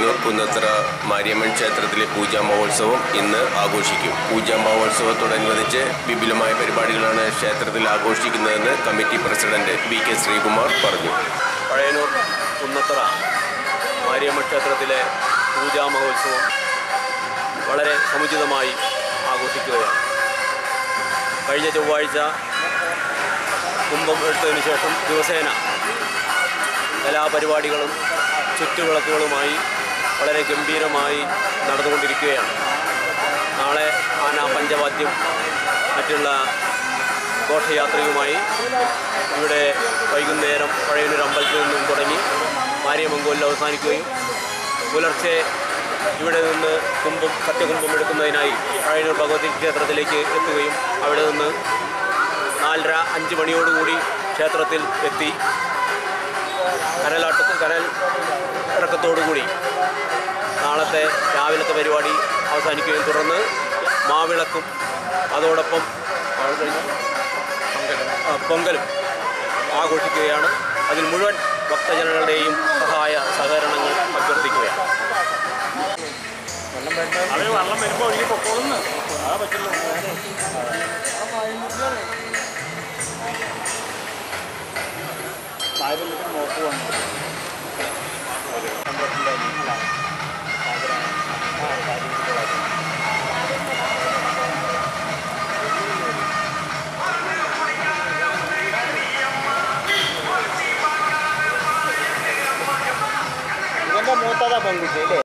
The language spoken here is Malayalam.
പഴയന്നൂർ കുന്നത്ര മാരിയമ്മൻ ക്ഷേത്രത്തിലെ പൂജാ മഹോത്സവം ഇന്ന് ആഘോഷിക്കും പൂജാ മഹോത്സവത്തോടനുബന്ധിച്ച് വിപുലമായ പരിപാടികളാണ് ക്ഷേത്രത്തിൽ ആഘോഷിക്കുന്നതെന്ന് committee president V K Sreekumar പറഞ്ഞു പഴയന്നൂർ കുന്നത്തറ മാരിയമ്മ ക്ഷേത്രത്തിലെ പൂജാ മഹോത്സവം വളരെ സമുചിതമായി ആഘോഷിക്കുകയാണ് കഴിഞ്ഞ ചൊവ്വാഴ്ച കുംഭം എടുത്തതിന് ശേഷം ദിവസേന കലാപരിപാടികളും ചുറ്റുവിളക്കുകളുമായി വളരെ ഗംഭീരമായി നടന്നുകൊണ്ടിരിക്കുകയാണ് നാളെ ആന പഞ്ചവാദ്യം മറ്റുള്ള ഘോഷയാത്രയുമായി ഇവിടെ വൈകുന്നേരം പഴയൊരു അമ്പലത്തിൽ നിന്നും തുടങ്ങി മാരിയമംഗോലിൽ അവസാനിക്കുകയും പുലർച്ചെ ഇവിടെ നിന്ന് കുംഭം സത്യകുംഭം എടുക്കുന്നതിനായി പഴയന്നൂർ ഭഗവതി ക്ഷേത്രത്തിലേക്ക് എത്തുകയും അവിടെ നിന്ന് നാലര അഞ്ച് മണിയോടുകൂടി ക്ഷേത്രത്തിൽ എത്തി കനലാട്ട കനൽ ഇറക്കത്തോടുകൂടി നാളത്തെ രാവിലത്തെ പരിപാടി അവസാനിക്കുകയും തുടർന്ന് മാവിളക്കും അതോടൊപ്പം അത് കഴിഞ്ഞ് ആ, പൊങ്കലും ആഘോഷിക്കുകയാണ് അതിൽ മുഴുവൻ ഭക്തജനങ്ങളുടെയും സഹായ സഹകരണങ്ങൾ അഭ്യർത്ഥിക്കുകയാണ് അത് വെള്ളം വരുമ്പോൾ ഒഴുകി പൊക്കോളുന്നു ആ പറ്റില്ല നായകത്തിന് നോക്ക് വന്നു ഇവന്റെ മൂത്തതാ പെൺകുട്ടി അല്ലേ